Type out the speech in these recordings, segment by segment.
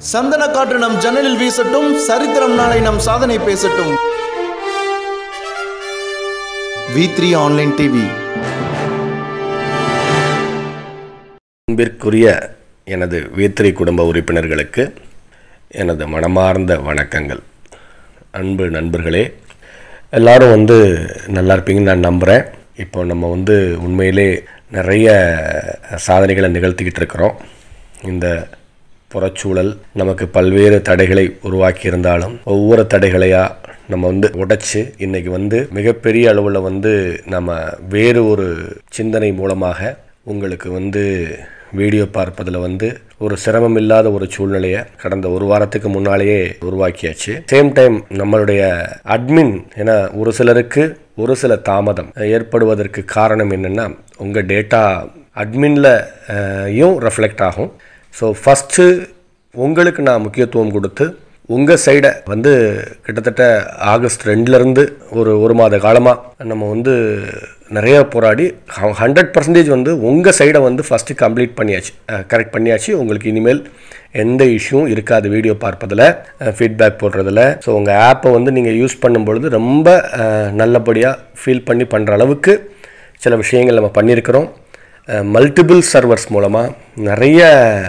சந்தன காற்று நம் ஜன்னலில் வீசட்டும் சரித்திரம் நாளை நம் சாதனை பேசட்டும் வி த்ரீ ஆன்லைன் டிவி அன்பிற்குரிய எனது வீத்திரி குடும்ப உறுப்பினர்களுக்கு எனது மனமார்ந்த வணக்கங்கள் அன்பு நண்பர்களே எல்லாரும் வந்து நல்லா இருப்பீங்கன்னு நான் நம்புகிறேன் இப்போ நம்ம வந்து உண்மையிலே நிறைய சாதனைகளை நிகழ்த்திக்கிட்டு இருக்கிறோம் இந்த புறச்சூழல் நமக்கு பல்வேறு தடைகளை உருவாக்கி இருந்தாலும் ஒவ்வொரு தடைகளையாக நம்ம வந்து உடைச்சு இன்னைக்கு வந்து மிகப்பெரிய அளவில் வந்து நம்ம வேறு ஒரு சிந்தனை மூலமாக உங்களுக்கு வந்து வீடியோ பார்ப்பதில் வந்து ஒரு சிரமம் இல்லாத ஒரு சூழ்நிலையை கடந்த ஒரு வாரத்துக்கு முன்னாலேயே உருவாக்கியாச்சு சேம் டைம் நம்மளுடைய அட்மின் ஏன்னா ஒரு சிலருக்கு ஒரு சில தாமதம் ஏற்படுவதற்கு காரணம் என்னென்னா உங்கள் டேட்டா அட்மினில் யும் ரெஃப்ளெக்ட் ஆகும் ஸோ ஃபஸ்ட்டு உங்களுக்கு நான் முக்கியத்துவம் கொடுத்து உங்கள் சைடை வந்து கிட்டத்தட்ட ஆகஸ்ட் ரெண்டுலேருந்து ஒரு ஒரு மாத காலமாக நம்ம வந்து நிறைய போராடி ஹண்ட்ரட் பர்சன்டேஜ் வந்து உங்கள் சைடை வந்து ஃபஸ்ட்டு கம்ப்ளீட் பண்ணியாச்சு கரெக்ட் பண்ணியாச்சு உங்களுக்கு இனிமேல் எந்த இஷ்யூவும் இருக்காது வீடியோ பார்ப்பதில் ஃபீட்பேக் போடுறதில் ஸோ உங்கள் ஆப்பை வந்து நீங்கள் யூஸ் பண்ணும்பொழுது ரொம்ப நல்லபடியாக ஃபீல் பண்ணி பண்ணுற அளவுக்கு சில விஷயங்கள் நம்ம பண்ணியிருக்கிறோம் மல்டிபிள் சர்வர்ஸ் மூலமாக நிறைய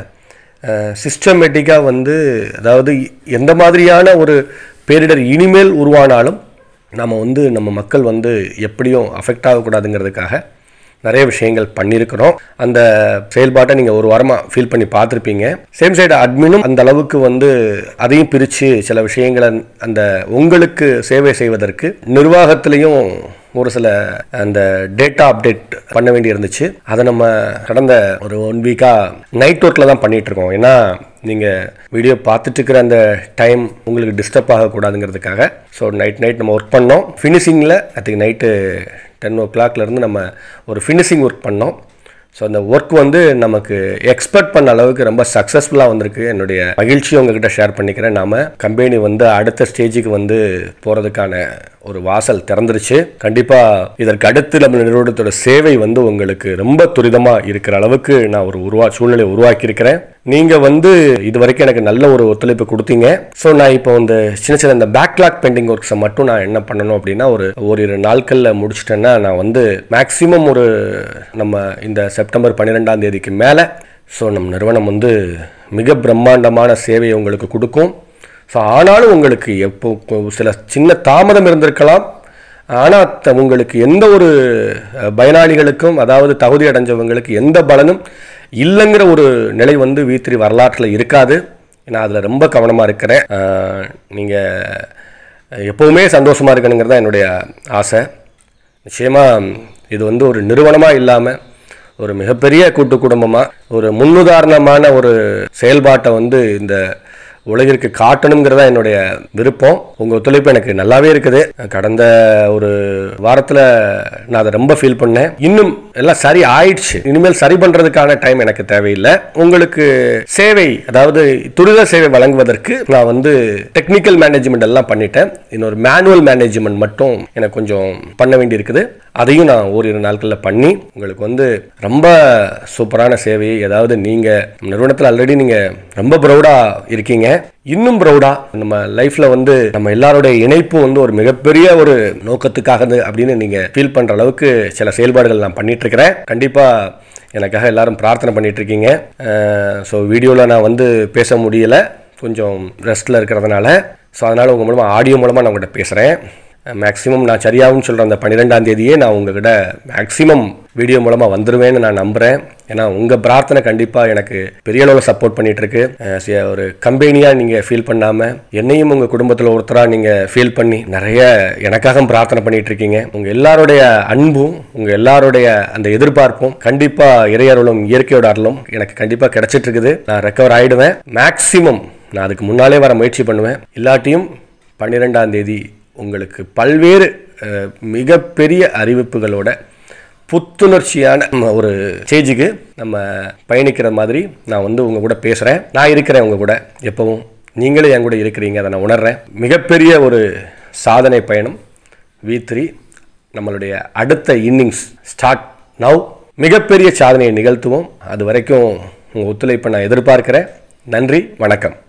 சிஸ்டமேட்டிக்காக வந்து அதாவது எந்த மாதிரியான ஒரு பேரிடர் இனிமேல் உருவானாலும் நம்ம வந்து நம்ம மக்கள் வந்து எப்படியும் அஃபெக்ட் ஆகக்கூடாதுங்கிறதுக்காக நிறைய விஷயங்கள் பண்ணியிருக்கிறோம் அந்த செயல்பாட்டை நீங்கள் ஒரு வாரமாக ஃபீல் பண்ணி பார்த்துருப்பீங்க சேம் சைடு அட்மினும் அந்த அளவுக்கு வந்து அதையும் பிரித்து சில விஷயங்களை அந்த உங்களுக்கு சேவை செய்வதற்கு நிர்வாகத்திலையும் ஒரு சில அந்த டேட்டா அப்டேட் பண்ண வேண்டி இருந்துச்சு அதை நம்ம கடந்த ஒரு ஒன் வீக்காக நைட் ஒர்க்கில் தான் பண்ணிகிட்டு இருக்கோம் ஏன்னா நீங்கள் வீடியோ பார்த்துட்டு இருக்கிற அந்த டைம் உங்களுக்கு டிஸ்டர்ப் ஆகக்கூடாதுங்கிறதுக்காக ஸோ நைட் நைட் நம்ம ஒர்க் பண்ணோம் ஃபினிஷிங்கில் ஐ திங்க் நைட்டு டென் ஓ கிளாக்லேருந்து நம்ம ஒரு ஃபினிஷிங் ஒர்க் பண்ணோம் ஸோ அந்த ஒர்க் வந்து நமக்கு எக்ஸ்பெக்ட் பண்ண அளவுக்கு ரொம்ப சக்ஸஸ்ஃபுல்லாக வந்திருக்கு என்னுடைய மகிழ்ச்சியை உங்ககிட்ட ஷேர் பண்ணிக்கிறேன் நாம கம்பெனி வந்து அடுத்த ஸ்டேஜுக்கு வந்து போகிறதுக்கான ஒரு வாசல் திறந்துருச்சு கண்டிப்பாக இதற்கு அடுத்து நம்ம நிறுவனத்தோட சேவை வந்து உங்களுக்கு ரொம்ப துரிதமாக இருக்கிற அளவுக்கு நான் ஒரு உருவா சூழ்நிலை உருவாக்கியிருக்கிறேன் நீங்கள் வந்து இது வரைக்கும் எனக்கு நல்ல ஒரு ஒத்துழைப்பு கொடுத்தீங்க ஸோ நான் இப்போ இந்த சின்ன சின்ன இந்த பேக்லாக் பெண்டிங் ஒர்க்ஸை மட்டும் நான் என்ன பண்ணணும் அப்படின்னா ஒரு ஓரிரு நாட்களில் முடிச்சிட்டேன்னா நான் வந்து மேக்ஸிமம் ஒரு நம்ம இந்த செப்டம்பர் பன்னிரெண்டாம் தேதிக்கு மேலே ஸோ நம்ம நிறுவனம் வந்து மிக பிரம்மாண்டமான சேவையை உங்களுக்கு கொடுக்கும் ஸோ ஆனாலும் உங்களுக்கு எப்போ சில சின்ன தாமதம் இருந்திருக்கலாம் ஆனால் உங்களுக்கு எந்த ஒரு பயனாளிகளுக்கும் அதாவது தகுதி அடைஞ்சவங்களுக்கு எந்த பலனும் இல்லைங்கிற ஒரு நிலை வந்து வீத்திரி வரலாற்றில் இருக்காது நான் அதில் ரொம்ப கவனமாக இருக்கிறேன் நீங்கள் எப்போவுமே சந்தோஷமாக இருக்கணுங்கிறது தான் என்னுடைய ஆசை நிச்சயமாக இது வந்து ஒரு நிறுவனமாக இல்லாமல் ஒரு மிகப்பெரிய கூட்டு குடும்பமாக ஒரு முன்னுதாரணமான ஒரு செயல்பாட்டை வந்து இந்த உலகிற்கு காட்டணுங்கிறதா என்னுடைய விருப்பம் உங்கள் ஒத்துழைப்பு எனக்கு நல்லாவே இருக்குது கடந்த ஒரு வாரத்தில் நான் அதை ரொம்ப ஃபீல் பண்ணேன் இன்னும் எல்லாம் சரி ஆயிடுச்சு இனிமேல் சரி பண்ணுறதுக்கான டைம் எனக்கு தேவையில்லை உங்களுக்கு சேவை அதாவது துரித சேவை வழங்குவதற்கு நான் வந்து டெக்னிக்கல் மேனேஜ்மெண்ட் எல்லாம் பண்ணிட்டேன் இன்னொரு மேனுவல் மேனேஜ்மெண்ட் மட்டும் எனக்கு கொஞ்சம் பண்ண வேண்டி இருக்குது அதையும் நான் ஓரிரு நாட்களில் பண்ணி உங்களுக்கு வந்து ரொம்ப சூப்பரான சேவை ஏதாவது நீங்கள் நிறுவனத்தில் ஆல்ரெடி நீங்கள் ரொம்ப ப்ரௌடாக இருக்கீங்க இன்னும் ப்ரௌடாக நம்ம லைஃப்பில் வந்து நம்ம எல்லாருடைய இணைப்பு வந்து ஒரு மிகப்பெரிய ஒரு நோக்கத்துக்காக அப்படின்னு நீங்கள் ஃபீல் பண்ணுற அளவுக்கு சில செயல்பாடுகள் நான் பண்ணிட்டு இருக்கிறேன் கண்டிப்பாக எனக்காக எல்லாரும் பிரார்த்தனை பண்ணிட்டு இருக்கீங்க ஸோ வீடியோவில் நான் வந்து பேச முடியலை கொஞ்சம் ரெஸ்ட்டில் இருக்கிறதுனால ஸோ அதனால் உங்கள் மூலமாக ஆடியோ மூலமாக நான் உங்கள்கிட்ட பேசுகிறேன் மேக்ஸிமம் நான் சரியாகும்னு சொல்கிற அந்த பன்னிரெண்டாம் தேதியே நான் உங்ககிட்ட மேக்ஸிமம் வீடியோ மூலமாக வந்துடுவேன்னு நான் நம்புகிறேன் ஏன்னா உங்கள் பிரார்த்தனை கண்டிப்பாக எனக்கு பெரிய அளவில் சப்போர்ட் பண்ணிகிட்ருக்கு ஒரு கம்பெனியாக நீங்கள் ஃபீல் பண்ணாமல் என்னையும் உங்கள் குடும்பத்தில் ஒருத்தராக நீங்கள் ஃபீல் பண்ணி நிறைய எனக்காக பிரார்த்தனை பண்ணிகிட்டு இருக்கீங்க உங்கள் எல்லாருடைய அன்பும் உங்கள் எல்லாருடைய அந்த எதிர்பார்ப்பும் கண்டிப்பாக இறையருளும் இயற்கையோட அருளும் எனக்கு கண்டிப்பாக கிடச்சிட்டு இருக்குது நான் ரெக்கவர் ஆகிடுவேன் மேக்ஸிமம் நான் அதுக்கு முன்னாலே வர முயற்சி பண்ணுவேன் இல்லாட்டியும் பன்னிரெண்டாம் தேதி உங்களுக்கு பல்வேறு மிகப்பெரிய அறிவிப்புகளோட புத்துணர்ச்சியான ஒரு ஸ்டேஜுக்கு நம்ம பயணிக்கிற மாதிரி நான் வந்து உங்கள் கூட பேசுகிறேன் நான் இருக்கிறேன் உங்கள் கூட எப்பவும் நீங்களும் என் கூட இருக்கிறீங்க அதை நான் உணர்றேன் மிகப்பெரிய ஒரு சாதனை பயணம் வி த்ரீ நம்மளுடைய அடுத்த இன்னிங்ஸ் ஸ்டார்ட் நவ் மிகப்பெரிய சாதனையை நிகழ்த்துவோம் அது வரைக்கும் உங்கள் ஒத்துழைப்பை நான் எதிர்பார்க்கிறேன் நன்றி வணக்கம்